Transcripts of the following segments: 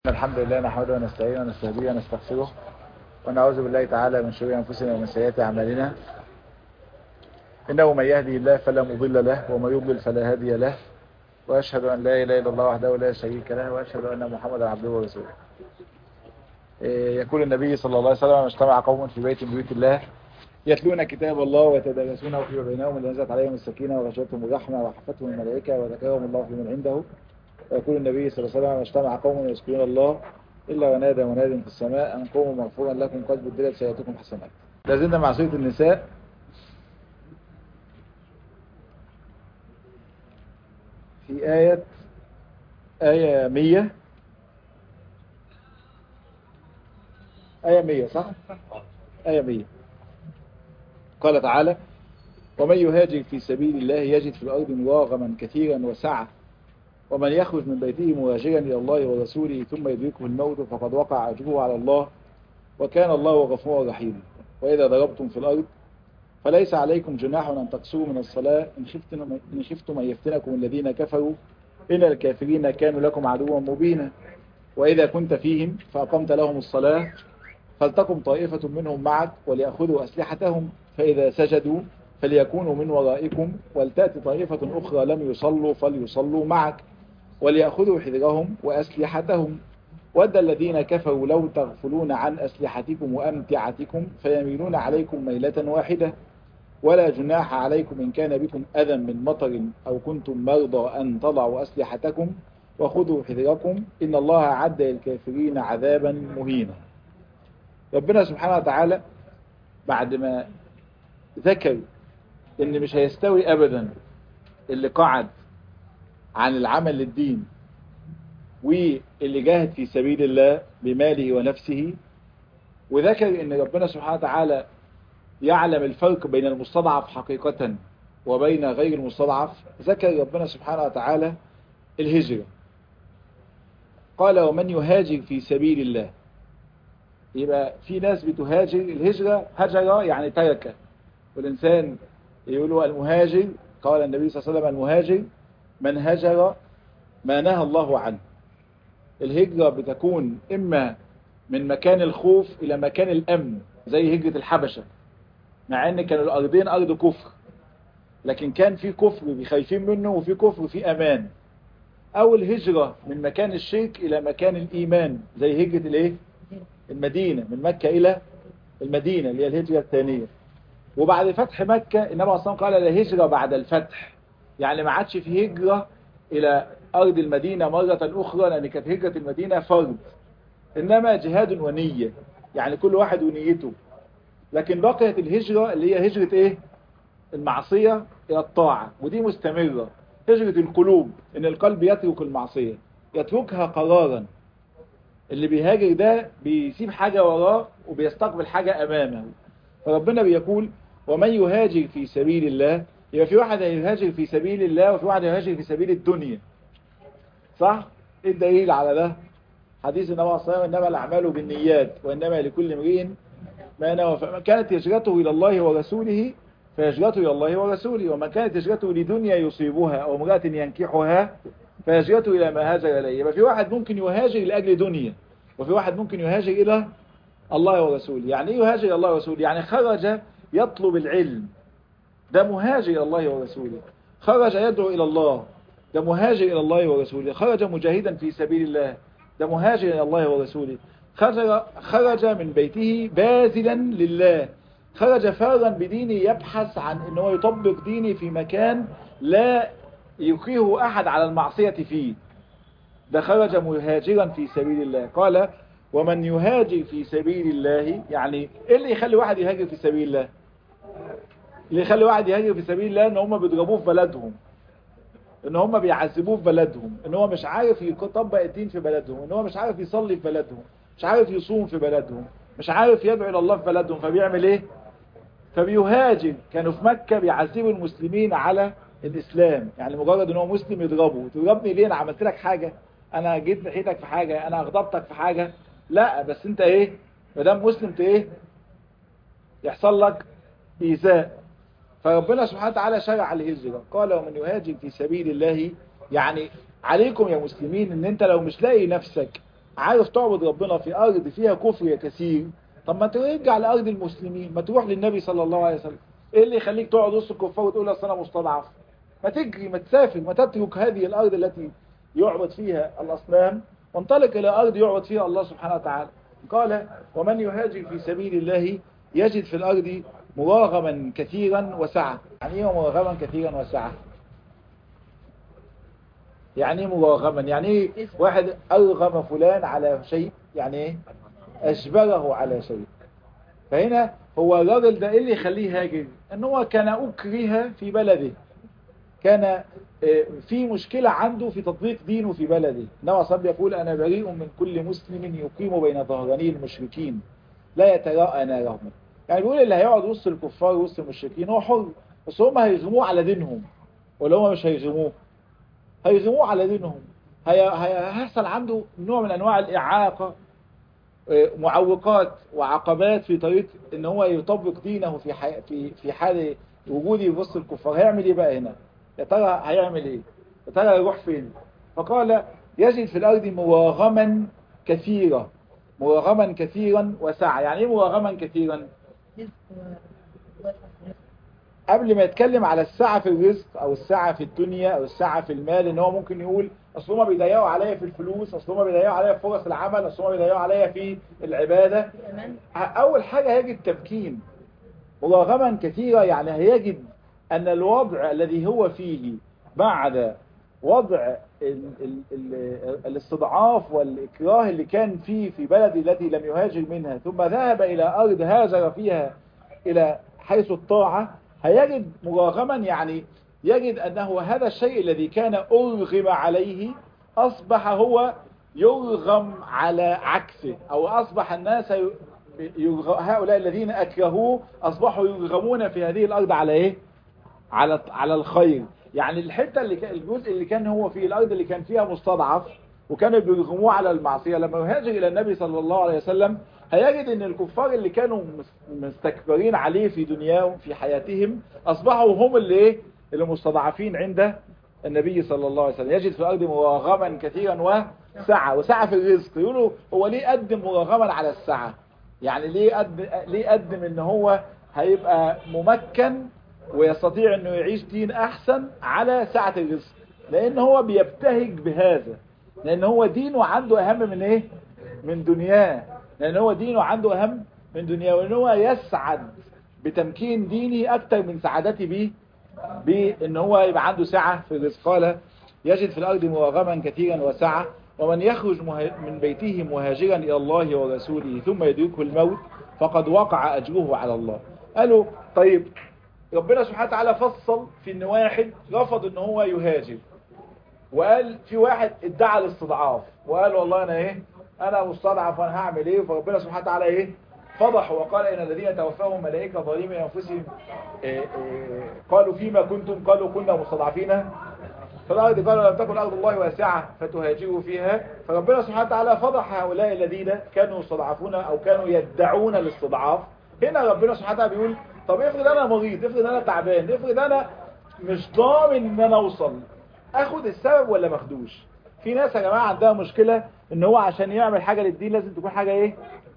الحمد لله نحمده ونستعينه ونستهديه ونستغفره ونعوذ بالله تعالى من شرور انفسنا ومن سيئات اعمالنا انه من يهدي الله فلا مضل له ومن يضلل فلا هادي له واشهد ان لا اله الا الله وحده لا شريك له واشهد ان محمدا عبده ورسوله يقول النبي صلى الله عليه وسلم اجتمع قوم في بيت من بيوت الله يتلون كتاب الله ويتدارسونه فيما بينهم نزلت عليهم السكينه وغشيتهم الرحمه وحفتهم الملائكه وذكرهم الله في من عنده ويقول النبي صلى الله عليه وسلم اجتمع قوم يذكرون الله إلا ونادى مناد في السماء أن قوموا مغفورا لكم قد بدلت سيئاتكم حسنات لازلنا مع سورة النساء في آية آية مية آية مية صح؟ آية مية قال تعالى ومن يهاجر في سبيل الله يجد في الأرض مراغما كثيرا وسعة ومن يخرج من بيته مهاجرا إلى الله ورسوله ثم يدركه الموت فقد وقع أجره على الله وكان الله غفورا رحيما وإذا ضربتم في الأرض فليس عليكم جناح أن تقصروا من الصلاة إن خفتم, إن خفتم أن يفتنكم الذين كفروا إن الكافرين كانوا لكم عدوا مبينا وإذا كنت فيهم فأقمت لهم الصلاة فلتقم طائفة منهم معك وليأخذوا أسلحتهم فإذا سجدوا فليكونوا من ورائكم ولتأتي طائفة أخرى لم يصلوا فليصلوا معك وليأخذوا حذرهم وأسلحتهم ود الذين كفروا لو تغفلون عن أسلحتكم وأمتعتكم فيميلون عليكم ميلة واحدة ولا جناح عليكم إن كان بكم أذى من مطر أو كنتم مرضى أن تضعوا أسلحتكم وخذوا حذركم إن الله عد للكافرين عذابا مهينا ربنا سبحانه وتعالى بعد ما ذكر ان مش هيستوي ابدا اللي قعد عن العمل للدين واللي جاهد في سبيل الله بماله ونفسه وذكر ان ربنا سبحانه وتعالى يعلم الفرق بين المستضعف حقيقة وبين غير المستضعف ذكر ربنا سبحانه وتعالى الهجرة قال ومن يهاجر في سبيل الله يبقى في ناس بتهاجر الهجرة هجر يعني ترك والإنسان يقولوا المهاجر قال النبي صلى الله عليه وسلم المهاجر من هجر ما نهى الله عنه الهجرة بتكون إما من مكان الخوف إلى مكان الأمن زي هجرة الحبشة مع أن كانوا الأرضين أرض كفر لكن كان في كفر بخايفين منه وفي كفر في أمان أو الهجرة من مكان الشرك إلى مكان الإيمان زي هجرة الإيه؟ المدينة من مكة إلى المدينة اللي هي الهجرة الثانية وبعد فتح مكة النبي صلى الله عليه وسلم قال لا هجرة بعد الفتح يعني ما عادش في هجرة إلى أرض المدينة مرة أخرى لأن كانت هجرة المدينة فرض إنما جهاد ونية يعني كل واحد ونيته لكن بقيت الهجرة اللي هي هجرة إيه المعصية إلى الطاعة ودي مستمرة هجرة القلوب إن القلب يترك المعصية يتركها قرارا اللي بيهاجر ده بيسيب حاجة وراه وبيستقبل حاجة أمامه فربنا بيقول ومن يهاجر في سبيل الله يبقى في واحد هيهاجر في سبيل الله وفي واحد هيهاجر في سبيل الدنيا صح ايه الدليل على ده حديث النبي صلى الله عليه وسلم انما الاعمال بالنيات وانما لكل امرئ ما نوى فمن كانت هجرته الى الله ورسوله فهجرته الى الله ورسوله ومن كانت هجرته لدنيا يصيبها او امراه ينكحها فهجرته الى ما هاجر اليه يبقى في واحد ممكن يهاجر لاجل دنيا وفي واحد ممكن يهاجر الى الله ورسوله يعني ايه يهاجر الى الله ورسوله يعني خرج يطلب العلم ده مهاجر الى الله ورسوله خرج يدعو الى الله ده مهاجر الى الله ورسوله خرج مجاهدا في سبيل الله ده مهاجر الى الله ورسوله خرج, خرج من بيته باذلا لله خرج فارا بدينه يبحث عن ان هو يطبق دينه في مكان لا يكرهه احد على المعصية فيه ده خرج مهاجرا في سبيل الله قال ومن يهاجر في سبيل الله يعني ايه اللي يخلي واحد يهاجر في سبيل الله اللي يخلي واحد يهاجر في سبيل الله ان هم بيضربوه في بلدهم ان هم بيعذبوه في بلدهم ان هو مش عارف يطبق الدين في بلدهم ان هو مش عارف يصلي في بلدهم مش عارف يصوم في بلدهم مش عارف يدعو الى الله في بلدهم فبيعمل ايه فبيهاجر كانوا في مكة بيعذبوا المسلمين على الاسلام يعني مجرد ان هو مسلم يضربه تضربني ليه انا عملت لك حاجة انا جيت ناحيتك في حاجة انا اغضبتك في حاجة لا بس انت ايه ما دام مسلم ايه يحصل لك ايذاء فربنا سبحانه وتعالى شرع الهجرة قال ومن يهاجر في سبيل الله يعني عليكم يا مسلمين ان انت لو مش لاقي نفسك عارف تعبد ربنا في ارض فيها كفر كثير طب ما ترجع لارض المسلمين ما تروح للنبي صلى الله عليه وسلم ايه اللي يخليك تقعد وسط الكفار وتقول اصل انا مستضعف ما تجري ما تسافر ما تترك هذه الارض التي يعبد فيها الاصنام وانطلق الى ارض يعبد فيها الله سبحانه وتعالى قال ومن يهاجر في سبيل الله يجد في الارض مراغما كثيرا وسعة يعني ايه مراغما كثيرا وسعة يعني ايه مراغما يعني ايه واحد ارغم فلان على شيء يعني ايه اجبره على شيء فهنا هو الراجل ده ايه اللي يخليه هاجر ان هو كان اكره في بلده كان في مشكلة عنده في تطبيق دينه في بلده نوع صلى يقول أنا بريء من كل مسلم يقيم بين ظهراني المشركين لا يتراءى نارهم يعني بيقول اللي هيقعد وسط الكفار وسط المشركين هو حر بس هم هيغموه على دينهم ولا هم مش هيغموه هيغموه على دينهم هيحصل عنده نوع من أنواع الإعاقة معوقات وعقبات في طريق ان هو يطبق دينه في حي... في في حال وجوده وسط الكفار هيعمل ايه بقى هنا يا ترى هيعمل ايه يا ترى يروح فين فقال يجد في الارض مواغما كثيرة مواغما كثيرا وسعة يعني ايه مواغما كثيرا قبل ما يتكلم على السعة في الرزق او السعة في الدنيا او السعة في المال ان هو ممكن يقول اصل هما بيضيعوا عليا في الفلوس اصل هما بيضيعوا عليا في فرص العمل اصل هما بيضيعوا عليا في العبادة اول حاجة هيجد تمكين مراغما كثيرة يعني هيجد ان الوضع الذي هو فيه بعد وضع ال ال ال الاستضعاف والإكراه اللي كان فيه في بلد التي لم يهاجر منها ثم ذهب إلى أرض هاجر فيها إلى حيث الطاعة هيجد مراغما يعني يجد أنه هذا الشيء الذي كان أرغم عليه أصبح هو يرغم على عكسه أو أصبح الناس هؤلاء الذين أكرهوه أصبحوا يرغمون في هذه الأرض على إيه؟ على على الخير يعني الحتة اللي كان الجزء اللي كان هو فيه الأرض اللي كان فيها مستضعف وكانوا بيرغموه على المعصية لما يهاجر إلى النبي صلى الله عليه وسلم هيجد ان الكفار اللي كانوا مستكبرين عليه في دنياهم في حياتهم اصبحوا هم اللي ايه اللي مستضعفين عند النبي صلى الله عليه وسلم يجد في الارض مراغما كثيرا وسعة وسعة في الرزق يقولوا هو ليه قدم مراغما على السعة يعني ليه قدم ليه قدم ان هو هيبقى ممكن ويستطيع انه يعيش دين احسن على سعة الرزق لان هو بيبتهج بهذا لان هو دينه عنده اهم من ايه من دنياه لان هو دينه عنده اهم من دنياه وان هو يسعد بتمكين ديني اكتر من سعادتي به بان هو يبقى عنده سعة في الرزق قال يجد في الارض مراغما كثيرا وسعة ومن يخرج من بيته مهاجرا الى الله ورسوله ثم يدركه الموت فقد وقع اجره على الله قالوا طيب ربنا سبحانه وتعالى فصل في ان واحد رفض ان هو يهاجر وقال في واحد ادعى الاستضعاف وقال والله انا ايه انا مستضعف وانا هعمل ايه فربنا سبحانه وتعالى ايه فضح وقال ان الذين توفاهم ملائكه ظالمي انفسهم إيه إيه قالوا فيما كنتم قالوا كنا مستضعفين فالارض قالوا لم تكن ارض الله واسعه فتهاجروا فيها فربنا سبحانه وتعالى فضح هؤلاء الذين كانوا يستضعفون او كانوا يدعون الاستضعاف هنا ربنا سبحانه وتعالى بيقول طب افرض انا مريض افرض انا تعبان افرض انا مش ضامن ان انا اوصل اخد السبب ولا ما اخدوش في ناس يا جماعه عندها مشكله ان هو عشان يعمل حاجه للدين لازم تكون حاجه ايه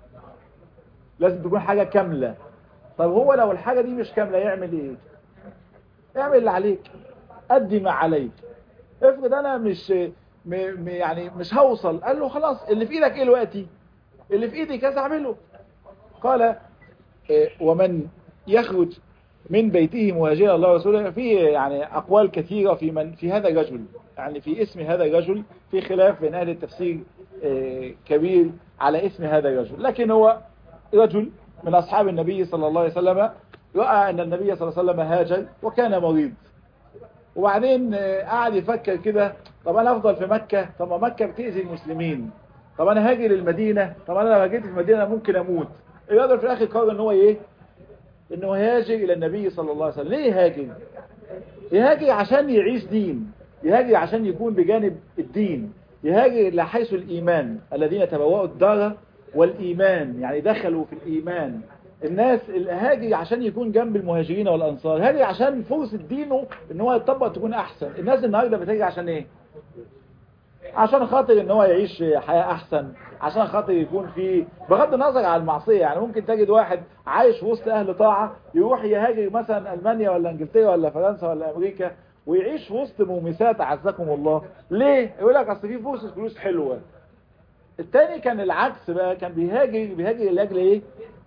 لازم تكون حاجه كامله طب هو لو الحاجه دي مش كامله يعمل ايه اعمل اللي عليك ادي ما عليك افرض انا مش م م يعني مش هوصل قال له خلاص اللي في ايدك ايه دلوقتي اللي في ايدي كذا اعمله قال إيه ومن يخرج من بيته مهاجرا الله ورسوله في يعني أقوال كثيرة في من في هذا الرجل يعني في اسم هذا الرجل في خلاف بين أهل التفسير كبير على اسم هذا الرجل لكن هو رجل من أصحاب النبي صلى الله عليه وسلم رأى أن النبي صلى الله عليه وسلم هاجر وكان مريض وبعدين قعد يفكر كده طب أنا أفضل في مكة طب ما مكة بتأذي المسلمين طب أنا هاجر المدينة طب أنا لو جيت المدينة ممكن أموت الراجل في الآخر قرر أن هو إيه انه يهاجر الى النبي صلى الله عليه وسلم ليه يهاجر يهاجر عشان يعيش دين يهاجر عشان يكون بجانب الدين يهاجر لحيث الايمان الذين تبوأوا الدار والايمان يعني دخلوا في الايمان الناس الهاجر عشان يكون جنب المهاجرين والانصار هاجر عشان فرصة دينه ان هو يتطبق تكون احسن الناس النهارده بتهاجر عشان ايه عشان خاطر ان هو يعيش حياة احسن عشان خاطر يكون في بغض النظر عن المعصية يعني ممكن تجد واحد عايش وسط اهل طاعة يروح يهاجر مثلا المانيا ولا انجلترا ولا فرنسا ولا امريكا ويعيش وسط مومسات عزكم الله ليه يقول لك اصل في فلوس فلوس حلوة التاني كان العكس بقى كان بيهاجر بيهاجر لاجل ايه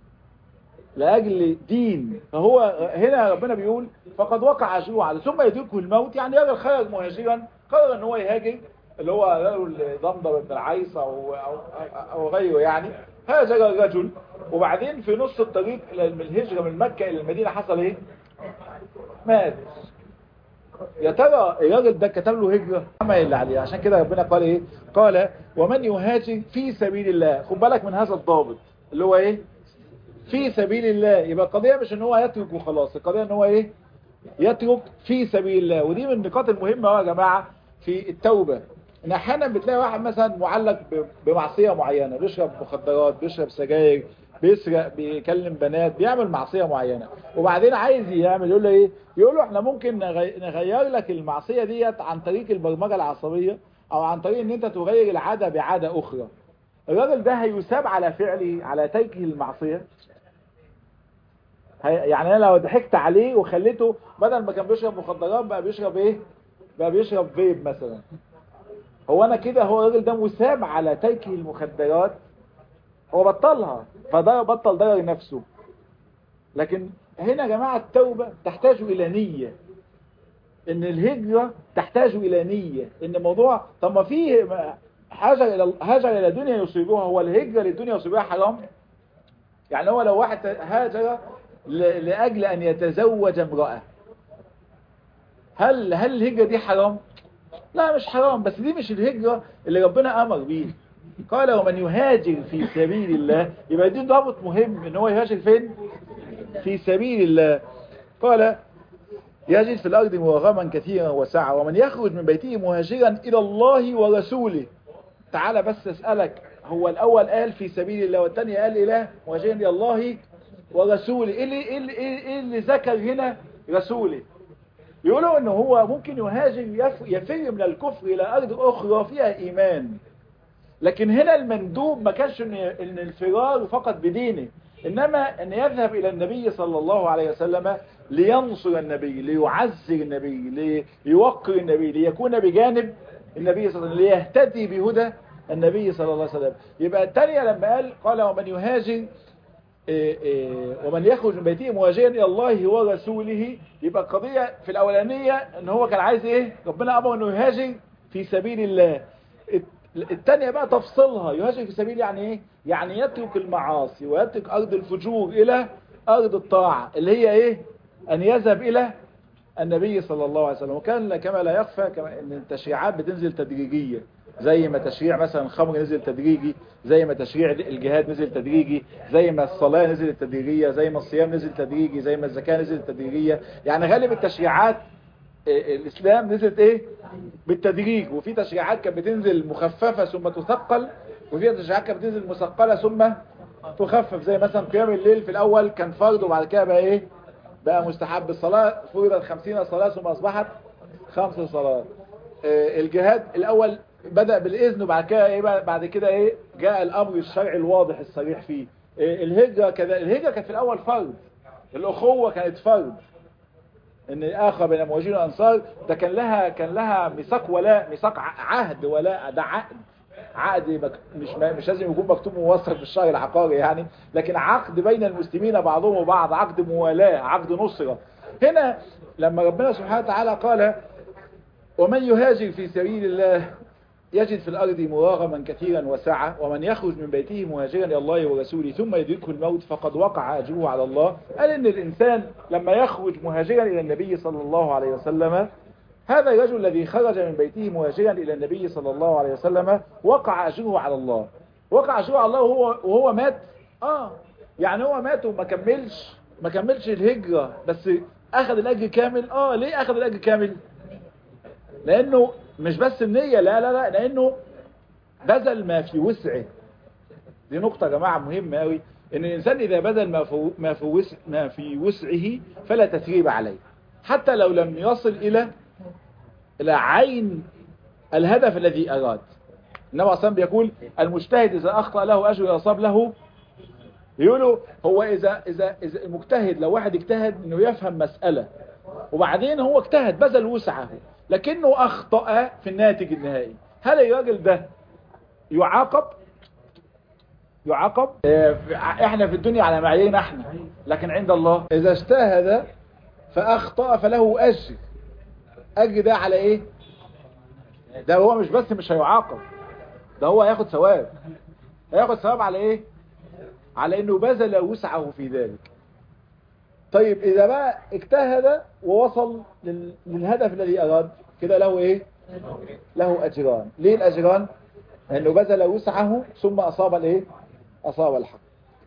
لاجل دين فهو هنا ربنا بيقول فقد وقع اجره على ثم يدركه الموت يعني راجل خرج مهاجرا قرر ان هو يهاجر اللي هو رجل ضمضم بن العيص او او او غيره يعني هاجر الرجل وبعدين في نص الطريق من الهجره من مكه الى المدينه حصل ايه مات يا ترى الراجل ده كتب له هجرة عمل اللي عليه عشان كده ربنا قال ايه قال ومن يهاجر في سبيل الله خد بالك من هذا الضابط اللي هو ايه في سبيل الله يبقى القضية مش ان هو يترك وخلاص القضية ان هو ايه يترك في سبيل الله ودي من النقاط المهمة يا جماعة في التوبة ان احيانا بتلاقي واحد مثلا معلق بمعصية معينة بيشرب مخدرات بيشرب سجاير بيسرق بيكلم بنات بيعمل معصية معينة وبعدين عايز يعمل يقول له ايه يقول له احنا ممكن نغير لك المعصية ديت عن طريق البرمجة العصبية او عن طريق ان انت تغير العادة بعادة اخرى الراجل ده هيساب على فعله على تركه المعصية يعني انا لو ضحكت عليه وخليته بدل ما كان بيشرب مخدرات بقى بيشرب ايه بقى بيشرب فيب مثلا هو انا كده هو الراجل ده مساب على تركه المخدرات هو بطلها فده بطل ضرر نفسه لكن هنا يا جماعة التوبة تحتاج إلى نية إن الهجرة تحتاج إلى نية إن موضوع طب ما فيه هاجر إلى هاجر إلى دنيا يصيبها هو الهجرة للدنيا يصيبها حرام يعني هو لو واحد هاجر لأجل أن يتزوج امرأة هل هل الهجرة دي حرام؟ لا مش حرام بس دي مش الهجرة اللي ربنا أمر بيها قال ومن يهاجر في سبيل الله يبقى دي ضابط مهم ان هو يهاجر فين في سبيل الله قال يجد في الأرض مراغما كثيرا وسعة ومن يخرج من بيته مهاجرا إلى الله ورسوله تعال بس أسألك هو الأول قال في سبيل الله والثاني قال إله مهاجرا إلى الله ورسوله إيه اللي, إيه اللي, إيه اللي ذكر هنا رسوله يقولوا انه هو ممكن يهاجر يفر من الكفر الى ارض اخرى فيها ايمان لكن هنا المندوب ما كانش ان الفرار فقط بدينه انما ان يذهب الى النبي صلى الله عليه وسلم لينصر النبي ليعزر النبي ليوقر النبي ليكون بجانب النبي صلى الله عليه وسلم ليهتدي بهدى النبي صلى الله عليه وسلم يبقى الثانية لما قال قال ومن يهاجر إيه إيه ومن يخرج من بيته مهاجرا الى الله ورسوله يبقى القضية في الاولانية ان هو كان عايز ايه ربنا امر انه يهاجر في سبيل الله الثانية بقى تفصلها يهاجر في سبيل يعني ايه يعني يترك المعاصي ويترك ارض الفجور الى ارض الطاعة اللي هي ايه ان يذهب الى النبي صلى الله عليه وسلم وكان كما لا يخفى كما ان التشريعات بتنزل تدريجية زي ما تشريع مثلا الخمر نزل تدريجي زي ما تشريع الجهاد نزل تدريجي زي ما الصلاة نزلت تدريجية زي ما الصيام نزل تدريجي زي ما الزكاة نزلت تدريجية يعني غالب التشريعات الاسلام نزلت ايه بالتدريج وفي تشريعات كانت بتنزل مخففة ثم تثقل وفي تشريعات كانت بتنزل مثقلة ثم تخفف زي مثلا قيام الليل في الاول كان فرض وبعد كده بقى ايه بقى مستحب الصلاة فرضت 50 صلاة ثم اصبحت خمس صلوات الجهاد الاول بدأ بالاذن وبعد كده ايه بعد كده ايه جاء الامر الشرعي الواضح الصريح فيه الهجرة كذا الهجرة كانت في الاول فرض الاخوة كانت فرض ان الاخر بين المهاجرين والانصار ده كان لها كان لها ميثاق ولاء ميثاق عهد ولاء ده عقد عقد مش مش لازم يكون مكتوب موثق في الشهر العقاري يعني لكن عقد بين المسلمين بعضهم وبعض عقد موالاه عقد نصره هنا لما ربنا سبحانه وتعالى قال ومن يهاجر في سبيل الله يجد في الأرض مراغما كثيرا وسعة ومن يخرج من بيته مهاجرا إلى الله ورسوله ثم يدركه الموت فقد وقع أجره على الله قال إن الإنسان لما يخرج مهاجرا إلى النبي صلى الله عليه وسلم هذا الرجل الذي خرج من بيته مهاجرا إلى النبي صلى الله عليه وسلم وقع أجره على الله وقع أجره على الله وهو, وهو مات آه يعني هو مات وما كملش ما كملش الهجرة بس أخذ الأجر كامل آه ليه أخذ الأجر كامل لأنه مش بس النية لا لا لا لأنه بذل ما في وسعه دي نقطة يا جماعة مهمة قوي ان الانسان اذا بذل ما في ما في وسع ما في وسعه فلا تثريب عليه حتى لو لم يصل الى الى عين الهدف الذي اراد النبي عليه بيقول المجتهد إذا أخطأ له أجر يصاب له يقولوا هو إذا, إذا, إذا المجتهد لو واحد اجتهد إنه يفهم مسألة وبعدين هو اجتهد بذل وسعه لكنه أخطأ في الناتج النهائي هل الراجل ده يعاقب يعاقب احنا في الدنيا على معاييرنا احنا لكن عند الله اذا اجتهد فاخطأ فله اجر اجر ده على ايه ده هو مش بس مش هيعاقب ده هو هياخد ثواب هياخد ثواب على ايه على انه بذل وسعه في ذلك طيب اذا بقى اجتهد ووصل للهدف الذي اراد كده له ايه له اجران ليه الاجران لانه بذل وسعه ثم اصاب الايه اصاب الحق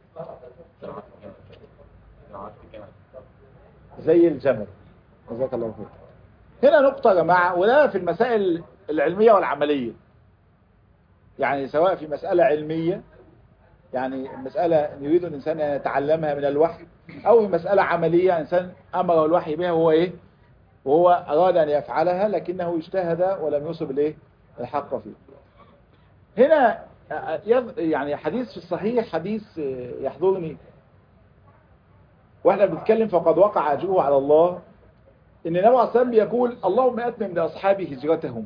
زي الجمل جزاك الله خير هنا نقطة يا جماعة وده في المسائل العلمية والعملية يعني سواء في مسألة علمية يعني مسألة يريد الإنسان أن يتعلمها من الوحي أو في مسألة عملية إنسان أمر الوحي بها وهو إيه وهو أراد أن يفعلها لكنه اجتهد ولم يصب الإيه الحق فيه هنا يعني حديث في الصحيح حديث يحضرني واحنا بنتكلم فقد وقع أجره على الله ان النبي عليه الصلاه بيقول اللهم اتمم لاصحابي هجرتهم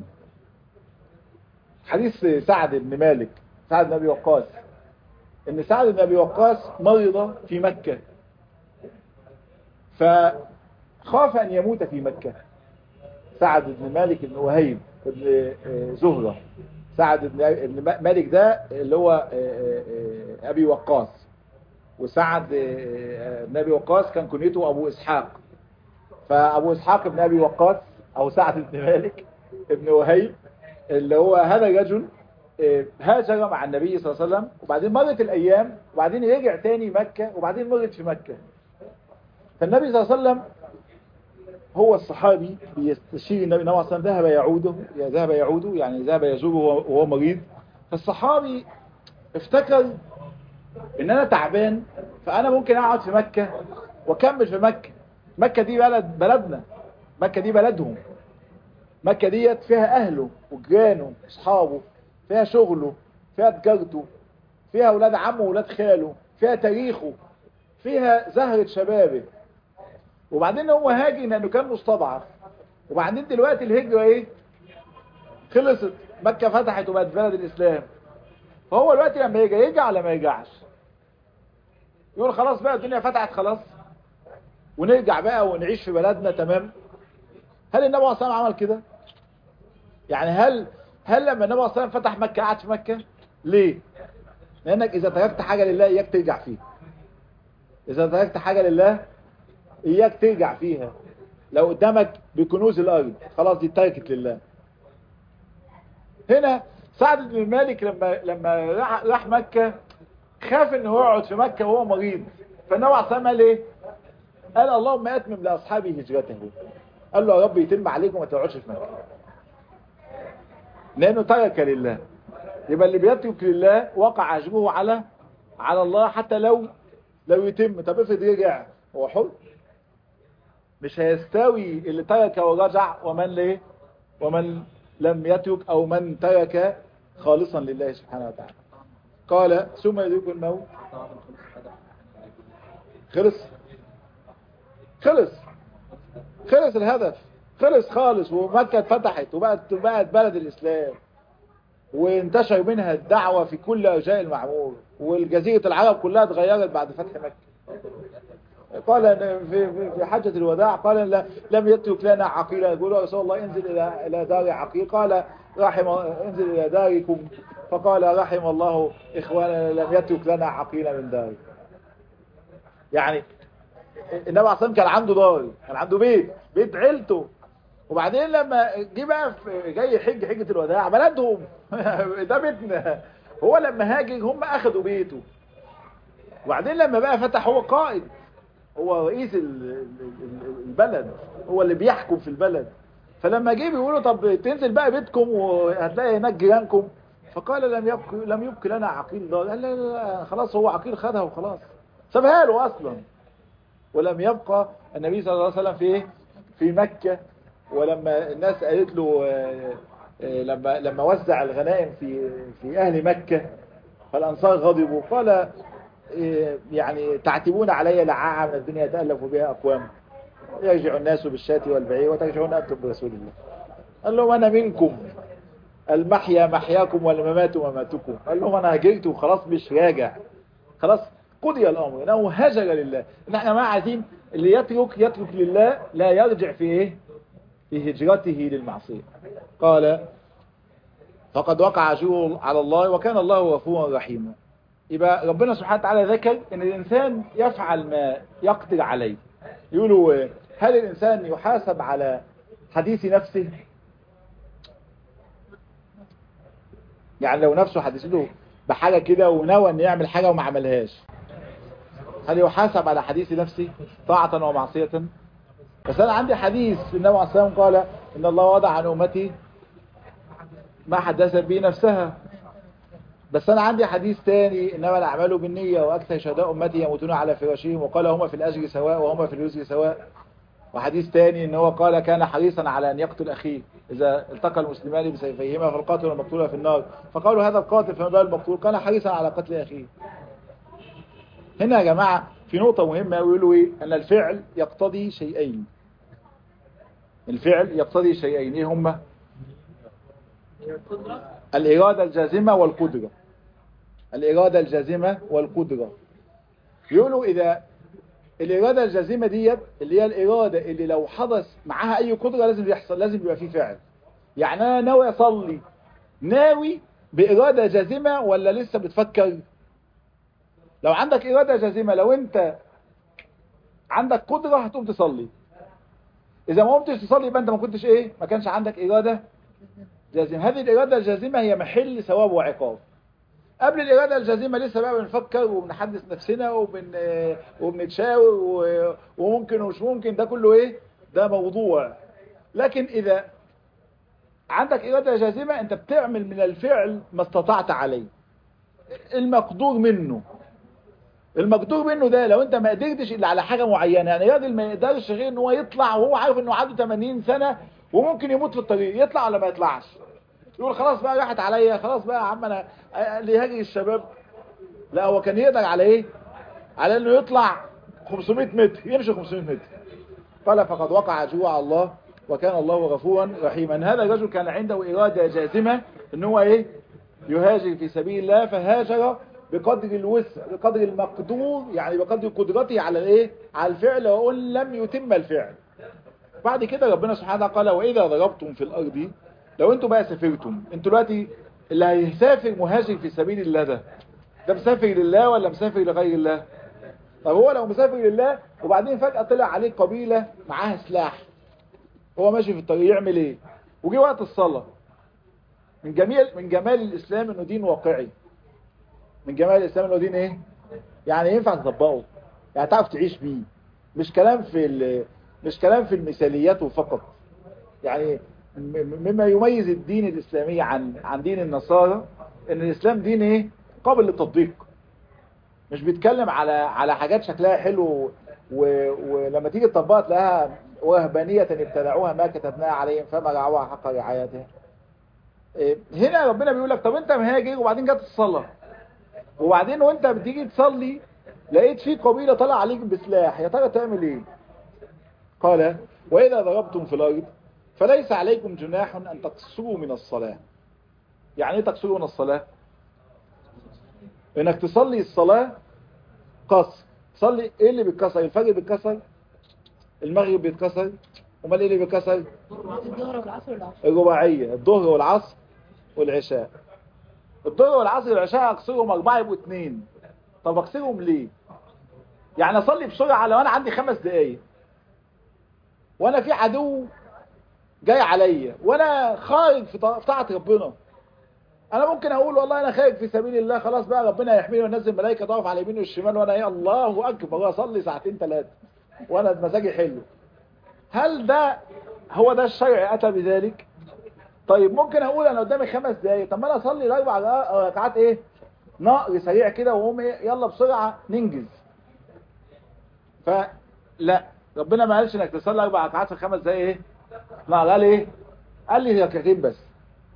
حديث سعد بن مالك سعد بن ابي وقاص ان سعد بن ابي وقاص مرض في مكة فخاف ان يموت في مكة سعد بن مالك بن وهيب بن زهرة سعد بن مالك ده اللي هو ابي وقاص وسعد بن ابي وقاص كان كنيته ابو اسحاق فابو اسحاق بن ابي وقاص او سعد بن مالك ابن وهيب اللي هو هذا الرجل هاجر مع النبي صلى الله عليه وسلم وبعدين مرت الايام وبعدين رجع تاني مكة وبعدين مرت في مكة فالنبي صلى الله عليه وسلم هو الصحابي بيستشير النبي صلى الله عليه وسلم ذهب يعوده ذهب يعوده يعني ذهب يزوره وهو مريض فالصحابي افتكر ان انا تعبان فانا ممكن اقعد في مكة واكمل في مكة مكة دي بلد بلدنا مكة دي بلدهم مكة ديت فيها اهله وجيرانه اصحابه فيها شغله فيها تجارته فيها اولاد عمه واولاد خاله فيها تاريخه فيها زهرة شبابه وبعدين هو هاجي لانه كان مستضعف وبعدين دلوقتي الهجرة ايه خلصت مكة فتحت وبقت بلد الاسلام فهو دلوقتي لما يجي يرجع ولا ما يرجعش يقول خلاص بقى الدنيا فتحت خلاص ونرجع بقى ونعيش في بلدنا تمام هل النبي عليه الصلاه عمل كده يعني هل هل لما النبي عليه الصلاه فتح مكه قعد في مكه ليه لانك اذا تركت حاجه لله اياك ترجع فيها اذا تركت حاجه لله اياك ترجع فيها لو قدامك بكنوز الارض خلاص دي تركت لله هنا سعد بن مالك لما لما راح مكه خاف ان هو يقعد في مكه وهو مريض فالنبي عليه الصلاه قال ايه قال اللهم اتمم لاصحابي هجرته قال له يا رب يتم عليكم وما تقعدش في مكه لانه ترك لله يبقى اللي بيترك لله وقع اجره على على الله حتى لو لو يتم طب افرض رجع هو حر مش هيستوي اللي ترك ورجع ومن ليه ومن لم يترك او من ترك خالصا لله سبحانه وتعالى قال ثم يدرك الموت خلص خلص خلص الهدف خلص خالص ومكة اتفتحت وبقت بقت بلد الإسلام وانتشر منها الدعوة في كل أرجاء المعمور والجزيرة العرب كلها اتغيرت بعد فتح مكة قال في في حجة الوداع قال لم يترك لنا عقيلا يقول يا رسول الله انزل إلى إلى دار عقيل قال رحم انزل إلى داركم فقال رحم الله إخوانا لم يترك لنا عقيلا من داري يعني النبي عليه كان عنده دار كان عنده بيت بيت عيلته وبعدين لما جه بقى جاي يحج حجة الوداع بلدهم ده بيتنا هو لما هاجر هم اخدوا بيته وبعدين لما بقى فتح هو قائد هو رئيس البلد هو اللي بيحكم في البلد فلما جه بيقولوا طب تنزل بقى بيتكم وهتلاقي هناك جيرانكم فقال لم يبقى لم يبقى لنا عقيل دار قال لا لا خلاص هو عقيل خدها وخلاص سابها له اصلا ولم يبقى النبي صلى الله عليه وسلم في في مكة ولما الناس قالت له لما لما وزع الغنائم في في اهل مكة فالانصار غضبوا قال يعني تعتبون علي لعاعة من الدنيا يتألف بها اقوام يرجع الناس بالشاة والبعير وترجعون انتم برسول الله قال لهم انا منكم المحيا محياكم والممات مماتكم قال لهم انا هجرت وخلاص مش راجع خلاص قضي الامر انه هجر لله ان احنا ما عايزين اللي يترك يترك لله لا يرجع في ايه في هجرته للمعصية قال فقد وقع جور على الله وكان الله غفورا رحيما يبقى ربنا سبحانه وتعالى ذكر ان الانسان يفعل ما يقدر عليه يقولوا هل الانسان يحاسب على حديث نفسه يعني لو نفسه حدثته بحاجة كده ونوى ان يعمل حاجة وما عملهاش هل يحاسب على حديث نفسه طاعة ومعصية بس انا عندي حديث النبي عليه الصلاة والسلام قال ان الله وضع عن امتي ما حدثت به نفسها بس انا عندي حديث تاني انما الاعمال بالنية واكثر شهداء امتي يموتون على فراشهم وقال هما في الاجر سواء وهما في الوزر سواء وحديث تاني ان هو قال كان حريصا على ان يقتل اخيه اذا التقى المسلمان بسيفيهما فالقاتل والمقتول في النار فقالوا هذا القاتل فما بال المقتول كان حريصا على قتل اخيه هنا يا جماعة في نقطة مهمة يقولوا ايه ان الفعل يقتضي شيئين الفعل يقتضي شيئين ايه هما الإرادة الجازمة والقدرة الإرادة الجازمة والقدرة يقولوا إذا الإرادة الجازمة ديت اللي هي الإرادة اللي لو حدث معاها أي قدرة لازم يحصل لازم يبقى فيه فعل يعني أنا ناوي أصلي ناوي بإرادة جازمة ولا لسه بتفكر لو عندك إرادة جازمة لو أنت عندك قدرة هتقوم تصلي إذا ما قمتش تصلي يبقى أنت ما كنتش إيه ما كانش عندك إرادة جازم هذه الإرادة الجازمة هي محل ثواب وعقاب قبل الإرادة الجازمة لسه بقى بنفكر وبنحدث نفسنا وبن وبنتشاور وممكن ومش ممكن ده كله إيه ده موضوع لكن إذا عندك إرادة جازمة أنت بتعمل من الفعل ما استطعت عليه المقدور منه المقدور منه ده لو انت ما قدرتش الا على حاجة معينة يعني راجل ما يقدرش غير ان هو يطلع وهو عارف انه عنده 80 سنة وممكن يموت في الطريق يطلع ولا ما يطلعش يقول خلاص بقى راحت عليا خلاص بقى يا عم انا اللي هاجي الشباب لا هو كان يقدر على ايه على انه يطلع 500 متر يمشي 500 متر قال فقد وقع جوع الله وكان الله غفورا رحيما هذا الرجل كان عنده إرادة جازمة ان هو ايه يهاجر في سبيل الله فهاجر بقدر الوسع بقدر المقدور يعني بقدر قدرته على الايه على الفعل وان لم يتم الفعل بعد كده ربنا سبحانه قال واذا ضربتم في الارض لو انتوا بقى سافرتم انتوا دلوقتي اللي هيسافر مهاجر في سبيل الله ده ده مسافر لله ولا مسافر لغير الله طب هو لو مسافر لله وبعدين فجأة طلع عليه قبيلة معاها سلاح هو ماشي في الطريق يعمل ايه وجي وقت الصلاة من جميل من جمال الاسلام انه دين واقعي من جمال الاسلام انه دين ايه يعني ينفع تطبقه يعني تعرف تعيش بيه مش كلام في مش كلام في المثاليات فقط يعني مما يميز الدين الاسلامي عن عن دين النصارى ان الاسلام دين ايه قابل للتطبيق مش بيتكلم على على حاجات شكلها حلو و... ولما تيجي تطبقها تلاقيها وهبانية ابتدعوها ما كتبناها عليهم فما رعوها حق رعايتها هنا ربنا بيقول لك طب انت مهاجر وبعدين جت الصلاة وبعدين وانت بتيجي تصلي لقيت في قبيلة طلع عليك بسلاح يا ترى تعمل ايه قال واذا ضربتم في الارض فليس عليكم جناح ان تقصروا من الصلاة يعني ايه تقصروا من الصلاة انك تصلي الصلاة قصر تصلي ايه اللي بيتكسر الفجر بيتكسر المغرب بيتكسر امال ايه اللي بيتكسر الظهر والعصر والعصر الرباعية الظهر والعصر والعشاء الظهر والعصر والعشاء اقصرهم اربعة يبقوا اتنين طب اقصرهم ليه يعني اصلي بسرعة لو انا عندي خمس دقايق وانا في عدو جاي عليا وانا خارج في طاعة ربنا انا ممكن اقول والله انا خارج في سبيل الله خلاص بقى ربنا يحميني وينزل ملائكه تقف على اليمين والشمال وانا يا الله اكبر اصلي ساعتين ثلاثه وانا مزاجي حلو هل ده هو ده الشرع اتى بذلك طيب ممكن اقول انا قدامي خمس دقايق طب ما انا اصلي الاربع ركعات ايه نقر سريع كده واقوم ايه يلا بسرعه ننجز فلا ربنا ما قالش انك تصلي اربع ركعات في خمس دقايق ايه لا قال ايه قال لي ركعتين بس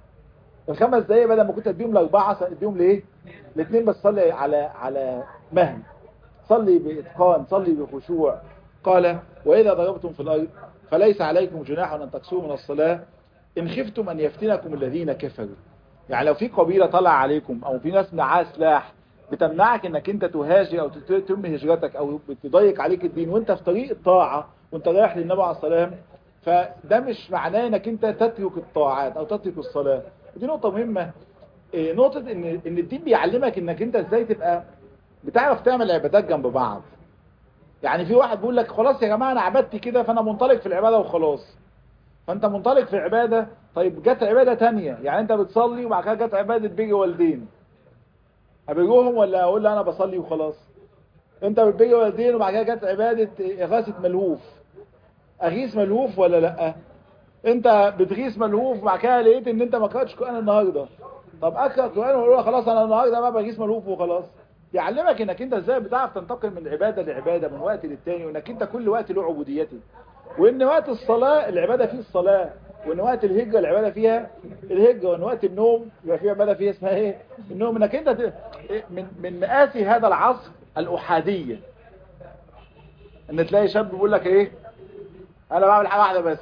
الخمس دقايق بدل ما كنت اديهم لاربعه اديهم لايه الاثنين بس صلي على على مهل صلي باتقان صلي بخشوع قال واذا ضربتم في الارض فليس عليكم جناح ان تقصروا من الصلاه ان خفتم ان يفتنكم الذين كفروا يعني لو في قبيله طلع عليكم او في ناس معاها سلاح بتمنعك انك انت تهاجر او تتم هجرتك او بتضيق عليك الدين وانت في طريق الطاعه وانت رايح للنبي عليه السلام فده مش معناه انك انت تترك الطاعات او تترك الصلاه ودي نقطه مهمه إيه، نقطه ان ان الدين بيعلمك انك انت ازاي تبقى بتعرف تعمل عبادات جنب بعض يعني في واحد بيقول لك خلاص يا جماعه انا عبادتي كده فانا منطلق في العباده وخلاص فانت منطلق في عباده طيب جت عباده تانية يعني انت بتصلي وبعد كده جت عباده بيجي والدين ابيجوهم ولا اقول انا بصلي وخلاص انت بتبيجي والدين وبعد كده جت عباده اغاثه ملهوف اغيث ملهوف ولا لا انت بتغيث ملهوف وبعد كده لقيت ان انت ما قراتش قران النهارده طب اقرا قران ولا خلاص انا النهارده بقى بغيث ملهوف وخلاص يعلمك انك انت ازاي بتعرف تنتقل من عباده لعباده من وقت للتاني وانك انت كل وقت له عبوديته وان وقت الصلاه العباده فيه الصلاه وان وقت الهجره العباده فيها الهجره وان وقت النوم يبقى فيه عباده فيها اسمها ايه النوم انك انت ت- من من مآسي هذا العصر الاحاديه ان تلاقي شاب بيقول لك ايه انا بعمل حاجه واحده بس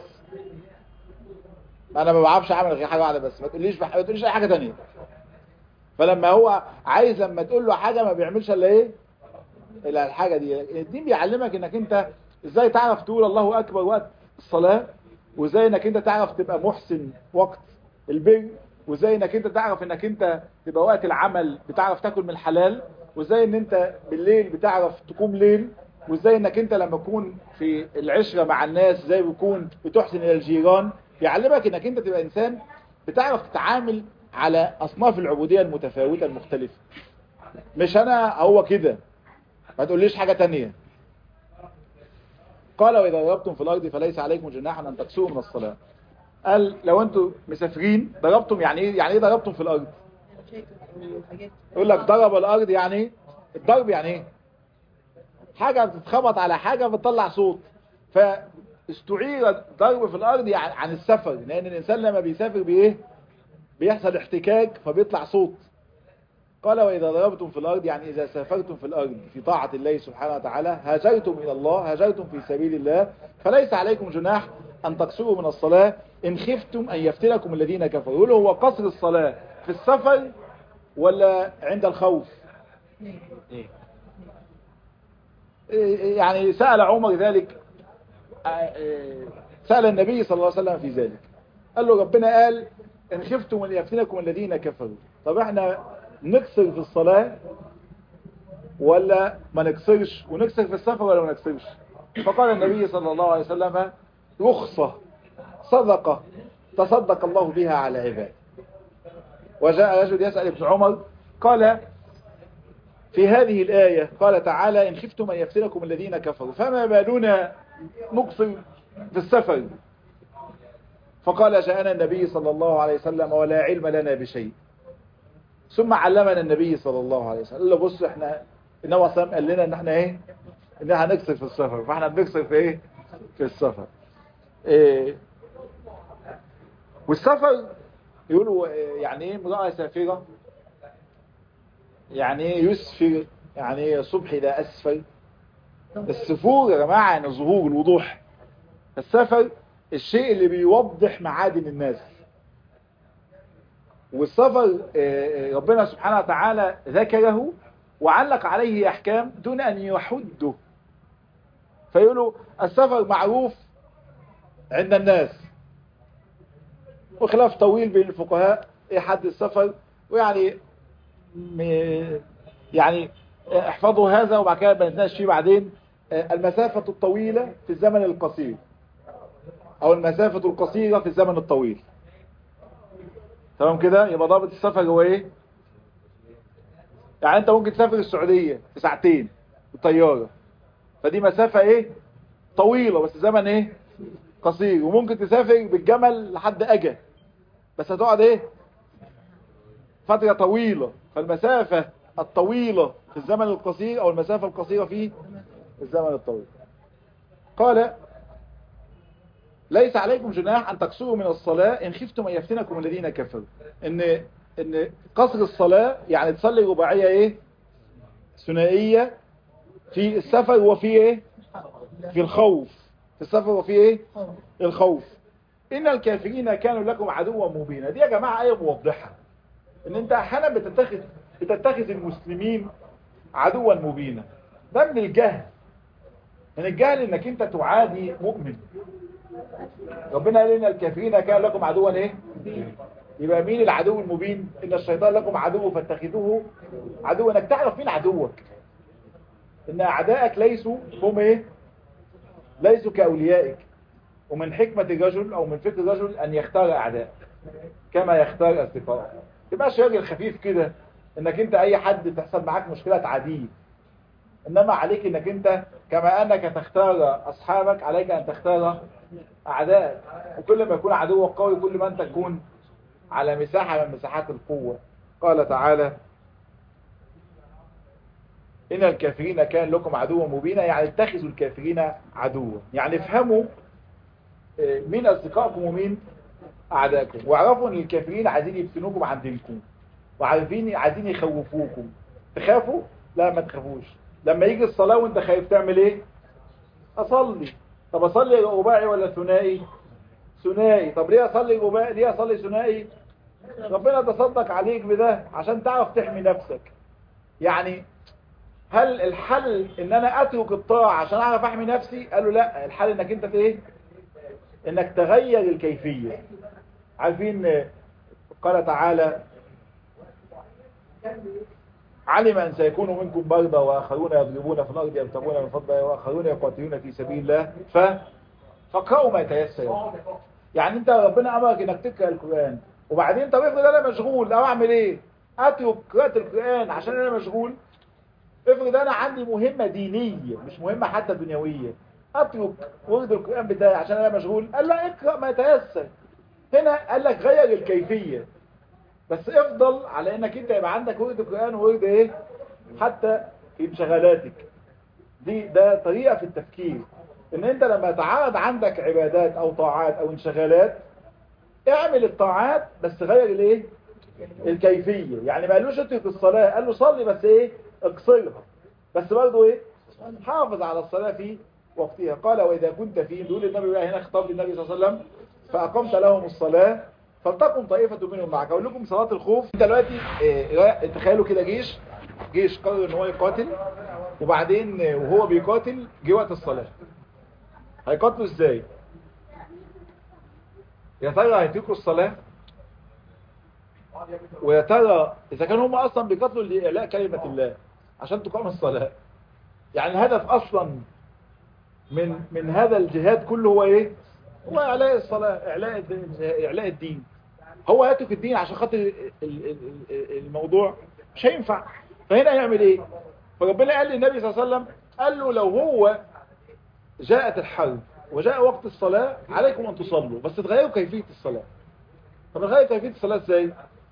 انا ما بعرفش اعمل غير حاجه واحده بس ما تقوليش بح... ما تقوليش اي حاجه ثانيه فلما هو عايز لما تقول له حاجه ما بيعملش الا ايه الا الحاجه دي الدين بيعلمك انك انت ازاي تعرف تقول الله اكبر وقت الصلاه وازاي انك انت تعرف تبقى محسن وقت البر وازاي انك انت تعرف انك انت تبقى وقت العمل بتعرف تاكل من الحلال وازاي ان انت بالليل بتعرف تقوم ليل وازاي انك انت لما تكون في العشرة مع الناس ازاي بيكون بتحسن الى الجيران يعلمك انك انت تبقى انسان بتعرف تتعامل على اصناف العبودية المتفاوتة المختلفة مش انا هو كده ما تقوليش حاجة تانية قال واذا ضربتم في الارض فليس عليكم جناح ان تقصروا من الصلاة قال لو انتم مسافرين ضربتم يعني ايه يعني ايه ضربتم في الارض مشاكل وحاجات يقول لك ضرب الارض يعني ايه الضرب يعني ايه حاجة بتتخبط على حاجة بتطلع صوت فاستعير الضرب في الارض يعني عن السفر لان الانسان لما بيسافر بايه بيحصل احتكاك فبيطلع صوت قال واذا ضربتم في الارض يعني اذا سافرتم في الارض في طاعة الله سبحانه وتعالى هاجرتم الى الله هاجرتم في سبيل الله فليس عليكم جناح ان تقصروا من الصلاة ان خفتم ان يفتنكم الذين كفروا يقول هو قصر الصلاة في السفر ولا عند الخوف يعني سأل عمر ذلك سأل النبي صلى الله عليه وسلم في ذلك قال له ربنا قال ان خفتم ان يفتنكم الذين كفروا طب احنا نكسر في الصلاة ولا ما نكسرش ونكسر في السفر ولا ما نكسرش فقال النبي صلى الله عليه وسلم رخصة صدقة تصدق الله بها على عباد وجاء رجل يسأل ابن عمر قال في هذه الآية قال تعالى إن خفتم أن يفتنكم الذين كفروا فما بالنا نقصر في السفر فقال جاءنا النبي صلى الله عليه وسلم ولا علم لنا بشيء ثم علمنا النبي صلى الله عليه وسلم قال له بص احنا النبي صلى قال لنا ان احنا ايه ان احنا هنكسر في السفر فاحنا بنكسر في ايه في السفر إيه والسفر يقولوا إيه يعني ايه امرأة سافرة يعني ايه يسفر يعني ايه صبح الى اسفل السفور يا جماعة يعني ظهور الوضوح السفر الشيء اللي بيوضح معادن الناس والسفر آه، ربنا سبحانه وتعالى ذكره وعلق عليه احكام دون ان يحده فيقولوا السفر معروف عند الناس وخلاف طويل بين الفقهاء ايه حد السفر ويعني م- يعني احفظوا هذا وبعد كده بنتناقش فيه بعدين آه، المسافة الطويلة في الزمن القصير او المسافة القصيرة في الزمن الطويل تمام كده يبقى ضابط السفر هو ايه يعني انت ممكن تسافر السعودية في ساعتين بالطيارة فدي مسافة ايه طويلة بس زمن ايه قصير وممكن تسافر بالجمل لحد اجا بس هتقعد ايه فترة طويلة فالمسافة الطويلة في الزمن القصير او المسافة القصيرة في الزمن الطويل قال ليس عليكم جناح ان تقصروا من الصلاة ان خفتم ان يفتنكم الذين كفروا ان ان قصر الصلاة يعني تصلي رباعية ايه ثنائية في السفر وفي ايه في الخوف في السفر وفي ايه الخوف ان الكافرين كانوا لكم عدوا مبينا دي يا جماعة ايه موضحة ان انت احيانا بتتخذ بتتخذ المسلمين عدوا مبينا ده من الجهل من الجهل انك انت تعادي مؤمن ربنا قال ان الكافرين كان لكم عدوا ايه يبقى مين العدو المبين ان الشيطان لكم عدو فاتخذوه عدو انك تعرف مين عدوك ان اعدائك ليسوا هم ايه ليسوا كاوليائك ومن حكمة الرجل او من فكر الرجل ان يختار اعداء كما يختار اصدقائه تبقاش راجل خفيف كده انك انت اي حد تحصل معاك مشكلة تعديه انما عليك انك انت كما انك تختار اصحابك عليك ان تختار اعدائك وكل ما يكون عدوك قوي كل ما انت تكون على مساحة من مساحات القوة قال تعالى إن الكافرين كان لكم عدوا مبينا يعني اتخذوا الكافرين عدوا يعني افهموا مين أصدقائكم ومين أعدائكم واعرفوا أن الكافرين عايزين يفتنوكم عن دينكم وعارفين عايزين يخوفوكم تخافوا؟ لا ما تخافوش لما يجي الصلاة وانت خايف تعمل ايه؟ أصلي طب أصلي رباعي ولا ثنائي؟ ثنائي طب ليه أصلي رباعي؟ ليه أصلي ثنائي؟ ربنا تصدق عليك بده عشان تعرف تحمي نفسك يعني هل الحل ان انا اترك الطاعة عشان اعرف احمي نفسي قالوا لا الحل انك انت ايه انك تغير الكيفية عارفين قال تعالى علم ان سيكون منكم مرضى واخرون يضربون في الارض يبتغون من فضل واخرون يقاتلون في سبيل الله ف فقرأوا ما يتيسر يعني انت ربنا امرك انك تقرأ القرآن وبعدين طب افرض انا مشغول او اعمل ايه اترك قراءة القرآن عشان انا مشغول افرض انا عندي مهمة دينية مش مهمة حتى دنيوية اترك ورد القرآن بتاعي عشان انا مشغول قال لا اقرأ ما يتيسر هنا قال لك غير الكيفية بس افضل على انك انت يبقى عندك ورد القرآن وورد ايه حتى في انشغالاتك دي ده طريقة في التفكير ان انت لما يتعارض عندك عبادات او طاعات او انشغالات اعمل الطاعات بس غير الايه الكيفية يعني ما قالوش اترك الصلاة قال له صلي بس ايه اقصرها بس برضه ايه حافظ على الصلاة في وقتها قال واذا كنت فيه دول النبي بقى هنا خطاب للنبي صلى الله عليه وسلم فاقمت لهم الصلاة فلتكن طائفة منهم معك اقول لكم صلاة الخوف دلوقتي إيه تخيلوا كده جيش جيش قرر ان هو يقاتل وبعدين وهو بيقاتل جه وقت الصلاة هيقاتلوا ازاي يا ترى هيتركوا الصلاة ويا ترى اذا كانوا هم اصلا بيقاتلوا لاعلاء كلمة الله عشان تقام الصلاة يعني الهدف اصلا من من هذا الجهاد كله هو ايه هو اعلاء الصلاة اعلاء الدين اعلاء الدين هو يترك الدين عشان خاطر الموضوع مش هينفع فهنا يعمل ايه فربنا قال للنبي صلى الله عليه وسلم قال له لو هو جاءت الحرب وجاء وقت الصلاة عليكم ان تصلوا بس تغيروا كيفية الصلاة طب نغير كيفية الصلاة ازاي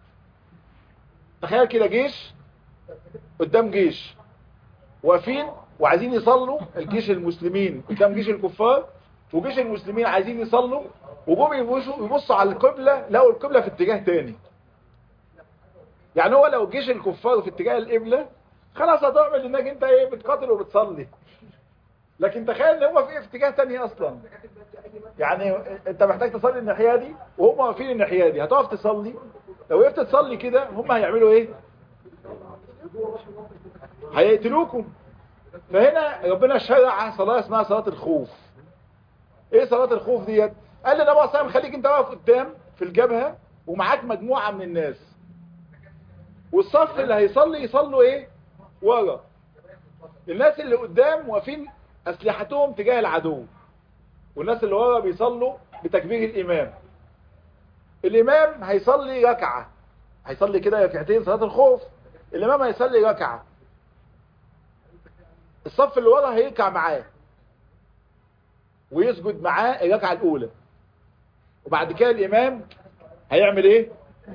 تخيل كده جيش قدام جيش واقفين وعايزين يصلوا الجيش المسلمين قدام جيش الكفار وجيش المسلمين عايزين يصلوا وجم يبصوا يبصوا على القبلة لقوا القبلة في اتجاه تاني يعني هو لو جيش الكفار في اتجاه القبلة خلاص هتعمل انك انت ايه بتقاتل وبتصلي لكن تخيل ان هو في اتجاه تاني اصلا يعني انت محتاج تصلي الناحيه دي وهم واقفين الناحيه دي هتقف تصلي لو وقفت تصلي كده هم هيعملوا ايه هيقتلوكم فهنا ربنا شرع صلاه اسمها صلاه الخوف ايه صلاه الخوف ديت قال لنا بقى صاحب خليك انت واقف قدام في الجبهه ومعاك مجموعه من الناس والصف اللي هيصلي يصلوا ايه ورا الناس اللي قدام واقفين اسلحتهم تجاه العدو والناس اللي ورا بيصلوا بتكبير الامام الامام هيصلي ركعة هيصلي كده ركعتين صلاة الخوف الامام هيصلي ركعة الصف اللي ورا هيركع معاه ويسجد معاه الركعة الاولى وبعد كده الامام هيعمل ايه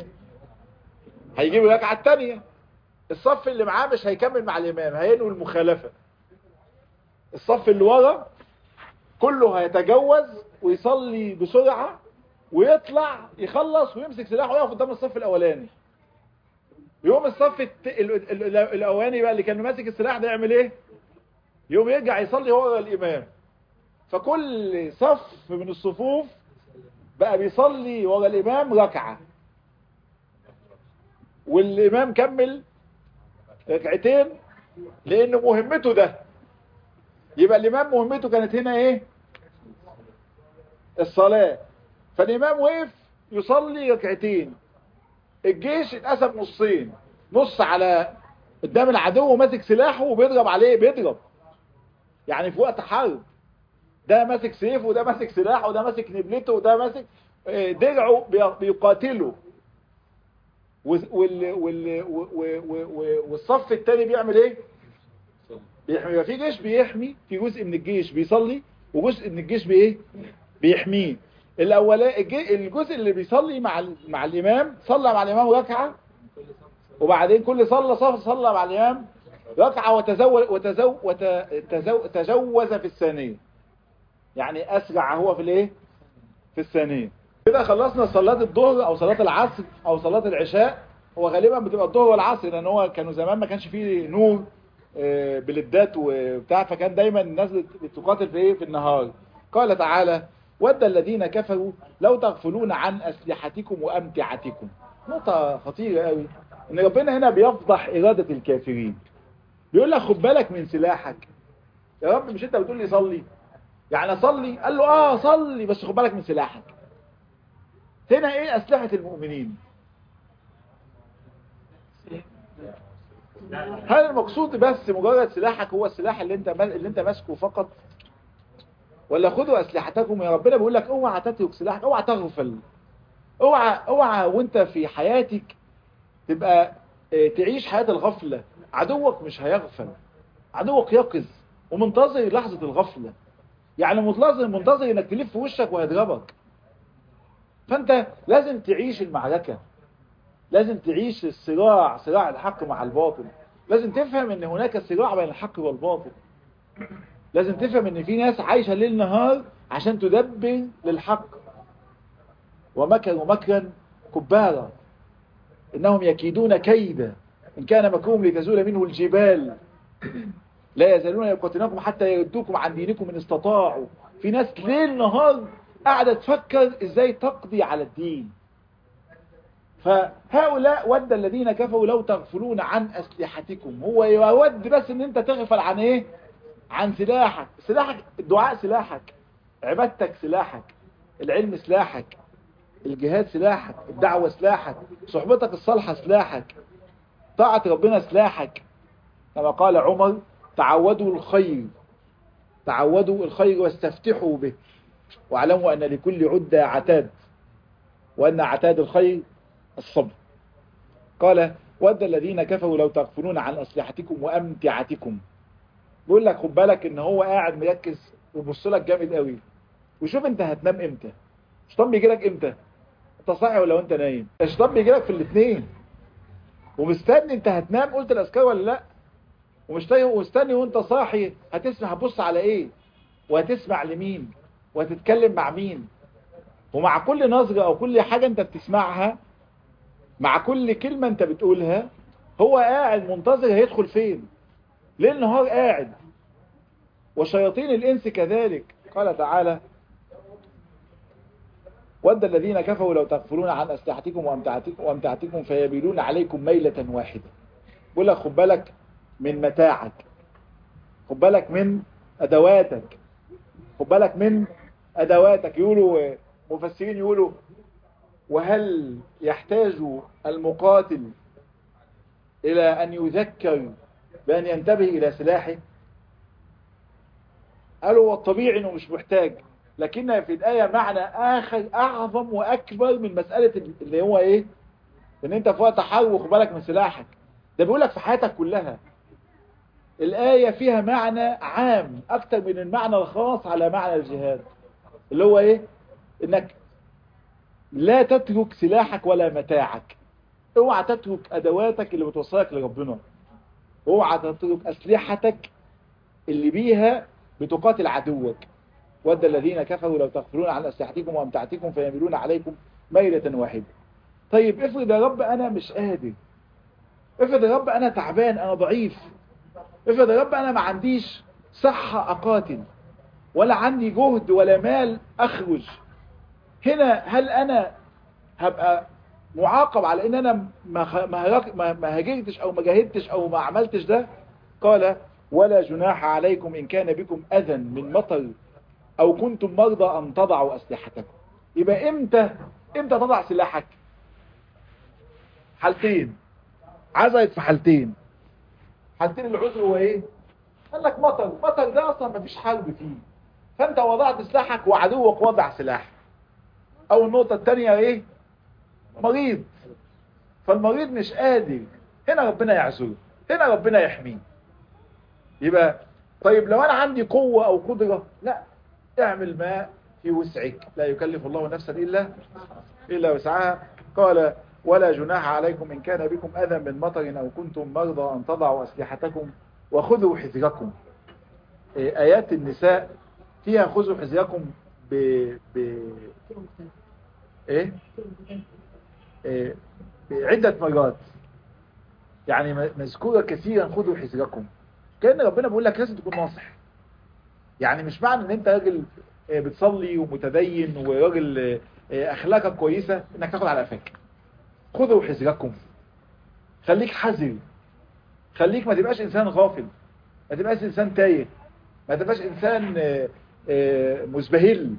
هيجيب الركعة الثانية الصف اللي معاه مش هيكمل مع الامام هينوي المخالفة الصف اللي ورا كله هيتجوز ويصلي بسرعة ويطلع يخلص ويمسك سلاحه ويقف قدام الصف الاولاني يوم الصف الت... ال... ال... ال... الاولاني بقى اللي كان ماسك السلاح ده يعمل ايه يوم يرجع يصلي هو الامام فكل صف من الصفوف بقى بيصلي ورا الامام ركعة والامام كمل ركعتين لان مهمته ده يبقى الامام مهمته كانت هنا ايه الصلاة فالامام وقف يصلي ركعتين الجيش اتقسم نصين نص على قدام العدو ماسك سلاحه وبيضرب عليه بيضرب يعني في وقت حرب ده ماسك سيفه وده ماسك سلاحه وده ماسك نبلته وده ماسك درعه بيقاتله وال وال والصف الثاني بيعمل ايه بيحمي في جيش بيحمي في جزء من الجيش بيصلي وجزء من الجيش بايه بيحميه الاولاني الجزء اللي بيصلي مع مع الامام صلى مع الامام ركعه وبعدين كل صلى صف صلى مع الامام ركعه وتزوج وتزو وتزو تجوز في الثانيه يعني اسرع هو في الايه في الثانيه كده خلصنا صلاه الظهر او صلاه العصر او صلاه العشاء هو غالبا بتبقى الظهر والعصر لان هو كانوا زمان ما كانش فيه نور بلدات وبتاع فكان دايما الناس بتقاتل في ايه في النهار قال تعالى ود الذين كفروا لو تغفلون عن أسلحتكم وأمتعتكم نقطة خطيرة قوي ان ربنا هنا بيفضح إرادة الكافرين بيقول لك خد بالك من سلاحك يا رب مش انت بتقول لي صلي يعني صلي قال له اه صلي بس خد بالك من سلاحك هنا ايه أسلحة المؤمنين هل المقصود بس مجرد سلاحك هو السلاح اللي انت اللي انت ماسكه فقط ولا خدوا اسلحتكم يا ربنا بيقول لك اوعى تترك سلاحك اوعى تغفل اوعى اوعى وانت في حياتك تبقى تعيش حياة الغفلة عدوك مش هيغفل عدوك يقظ ومنتظر لحظة الغفلة يعني منتظر منتظر انك تلف وشك وهيضربك فانت لازم تعيش المعركة لازم تعيش الصراع صراع الحق مع الباطل لازم تفهم ان هناك صراع بين الحق والباطل لازم تفهم ان في ناس عايشة ليل نهار عشان تدبر للحق ومكروا مكرا كبارا انهم يكيدون كيدا ان كان مكروم لتزول منه الجبال لا يزالون يقاتلونكم حتى يردوكم عن دينكم ان استطاعوا في ناس ليل نهار قاعدة تفكر ازاي تقضي على الدين فهؤلاء ود الذين كفروا لو تغفلون عن أسلحتكم هو يود بس ان انت تغفل عن ايه عن سلاحك سلاحك الدعاء سلاحك عبادتك سلاحك العلم سلاحك الجهاد سلاحك الدعوة سلاحك صحبتك الصالحة سلاحك طاعة ربنا سلاحك كما قال عمر تعودوا الخير تعودوا الخير واستفتحوا به واعلموا أن لكل عدة عتاد وأن عتاد الخير الصبر قال ود الذين كفروا لو تغفلون عن أسلحتكم وأمتعتكم بيقول لك خد بالك ان هو قاعد مركز وبص لك جامد قوي وشوف انت هتنام امتى الشيطان بيجي لك امتى انت صاحي ولا وانت نايم الشيطان بيجي لك في الاثنين ومستني انت هتنام قلت الاذكار ولا لا ومستني ومستني وانت صاحي هتسمع هتبص على ايه وهتسمع لمين وهتتكلم مع مين ومع كل نظرة او كل حاجة انت بتسمعها مع كل كلمة انت بتقولها هو قاعد منتظر هيدخل فين ليل نهار قاعد وشياطين الإنس كذلك قال تعالى ود الذين كفروا لو تغفلون عن أسلحتكم وأمتعتكم, وأمتعتكم فيبيلون عليكم ميلة واحدة بقول لك خد بالك من متاعك خد بالك من أدواتك خد بالك من أدواتك يقولوا مفسرين يقولوا وهل يحتاج المقاتل إلى أن يذكر بأن ينتبه إلى سلاحه قالوا والطبيعي أنه مش محتاج لكن في الآية معنى آخر أعظم وأكبر من مسألة اللي هو إيه ان انت في وقت حرب وخد بالك من سلاحك ده بيقول لك في حياتك كلها الآية فيها معنى عام أكتر من المعنى الخاص على معنى الجهاد اللي هو إيه إنك لا تترك سلاحك ولا متاعك اوعى تترك أدواتك اللي بتوصلك لربنا اوعى تترك أسلحتك اللي بيها بتقاتل عدوك ود الذين كفروا لو تغفلون عن أسلحتكم وأمتعتكم فيميلون عليكم ميلة واحدة طيب افرض يا رب أنا مش قادر افرض يا رب أنا تعبان أنا ضعيف افرض يا رب أنا ما عنديش صحة أقاتل ولا عندي جهد ولا مال أخرج هنا هل أنا هبقى معاقب على ان انا ما خ- ما هرك- ما ما هاجرتش او ما جاهدتش او ما عملتش ده قال ولا جناح عليكم ان كان بكم اذى من مطر او كنتم مرضى ان تضعوا اسلحتكم يبقى امتى امتى تضع سلاحك حالتين عزلت في حالتين حالتين العذر هو ايه قال لك مطر مطر ده اصلا ما فيش حرب فيه فانت وضعت سلاحك وعدوك وضع سلاح او النقطة التانية ايه مريض فالمريض مش قادر هنا ربنا يعذره هنا ربنا يحميه يبقى طيب لو انا عندي قوة او قدرة لا اعمل ما في وسعك لا يكلف الله نفسا الا الا وسعها قال ولا جناح عليكم ان كان بكم اذى من مطر او كنتم مرضى ان تضعوا اسلحتكم وخذوا حذركم إيه، ايات النساء فيها خذوا حذركم ب... ب... ايه إيه، بعدة مرات يعني م- مذكورة كثيرا خذوا حذركم كأن ربنا بيقول لك لازم تكون ناصح يعني مش معنى ان انت راجل آه، بتصلي ومتدين وراجل آه، آه، اخلاقك كويسة انك تاخد على قفاك خذوا حذركم خليك حذر خليك ما تبقاش انسان غافل ما تبقاش انسان تايه ما تبقاش انسان آه، آه، مزبهل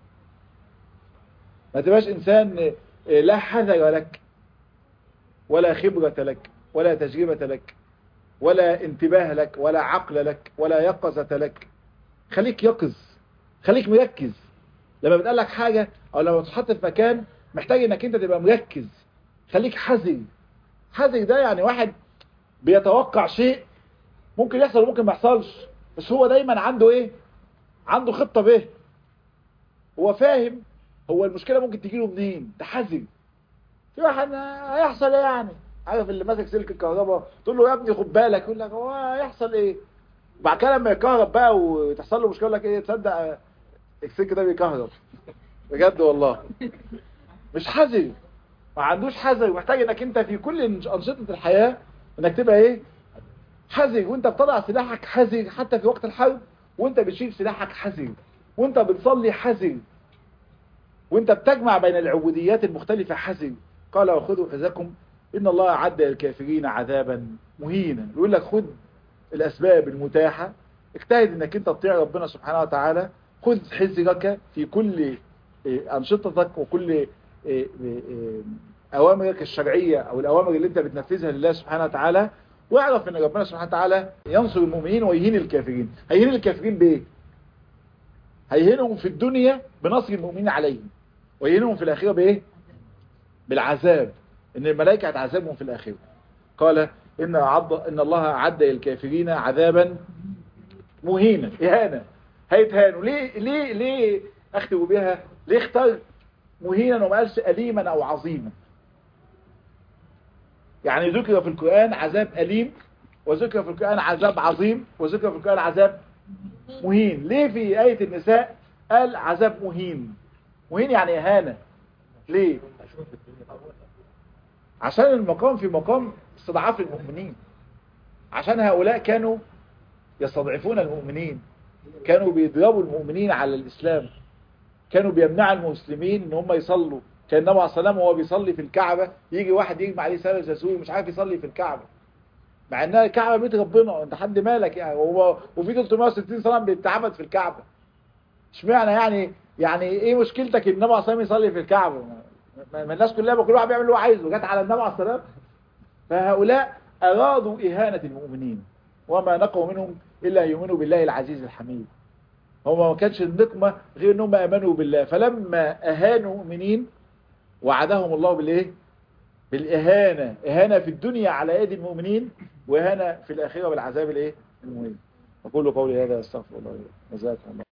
ما تبقاش انسان آه، لا حذر لك ولا خبرة لك ولا تجربة لك ولا انتباه لك ولا عقل لك ولا يقظة لك خليك يقظ خليك مركز لما بتقال لك حاجة او لما تتحط في مكان محتاج انك انت تبقى مركز خليك حذر حذر ده يعني واحد بيتوقع شيء ممكن يحصل وممكن ما يحصلش بس هو دايما عنده ايه عنده خطة به هو فاهم هو المشكلة ممكن تجيله منين ده حذر في واحد هيحصل ايه يعني عارف اللي ماسك سلك الكهرباء تقول له يا ابني خد بالك يقول لك هو هيحصل ايه بعد كده لما يكهرب بقى وتحصل له مشكله يقول لك ايه تصدق السلك ده بيكهرب بجد والله مش حذر ما عندوش حذر محتاج انك انت في كل انشطه الحياه انك تبقى ايه حذر وانت بتضع سلاحك حذر حتى في وقت الحرب وانت بتشيل سلاحك حذر وانت بتصلي حذر وانت بتجمع بين العبوديات المختلفة حذر قال وخذوا حذركم إن الله أعد للكافرين عذابا مهينا يقول لك خذ الأسباب المتاحة اجتهد انك انت تطيع ربنا سبحانه وتعالى خذ حذرك في كل إيه، أنشطتك وكل إيه، إيه، إيه، أوامرك الشرعية أو الأوامر اللي انت بتنفذها لله سبحانه وتعالى واعرف ان ربنا سبحانه وتعالى ينصر المؤمنين ويهين الكافرين هيهين الكافرين بايه هيهينهم في الدنيا بنصر المؤمنين عليهم ويهينهم في الآخرة بايه بالعذاب ان الملائكة هتعذبهم في الآخرة قال إن, عض... إن الله أعد للكافرين عذابا مهينا إهانة هيتهانوا ليه ليه ليه أختم بها ليه اختار مهينا وما قالش أليما أو عظيما يعني ذكر في القرآن عذاب أليم وذكر في القرآن عذاب عظيم وذكر في القرآن عذاب مهين ليه في آية النساء قال عذاب مهين مهين يعني إهانة ليه عشان المقام في مقام استضعاف المؤمنين عشان هؤلاء كانوا يستضعفون المؤمنين كانوا بيضربوا المؤمنين على الإسلام كانوا بيمنعوا المسلمين ان هم يصلوا كان النبي عليه السلام وهو بيصلي في الكعبة يجي واحد يجمع عليه سنة جاسوس مش عارف يصلي في الكعبة مع انها الكعبة بيت ربنا انت حد مالك يعني هو وفي 360 صنم بيتعبد في الكعبة اشمعنى يعني يعني ايه مشكلتك ان النبي عليه السلام يصلي في الكعبة ما ما الناس كلها كل واحد بيعمل اللي هو عايزه جت على النبي عليه السلام فهؤلاء ارادوا اهانة المؤمنين وما نقوا منهم الا يؤمنوا بالله العزيز الحميد هو ما كانش النقمة غير انهم امنوا بالله فلما اهانوا المؤمنين وعدهم الله بالايه بالاهانة اهانة في الدنيا على ايدي المؤمنين واهانة في الاخرة بالعذاب الايه المهين اقول قولي هذا استغفر الله جزاكم الله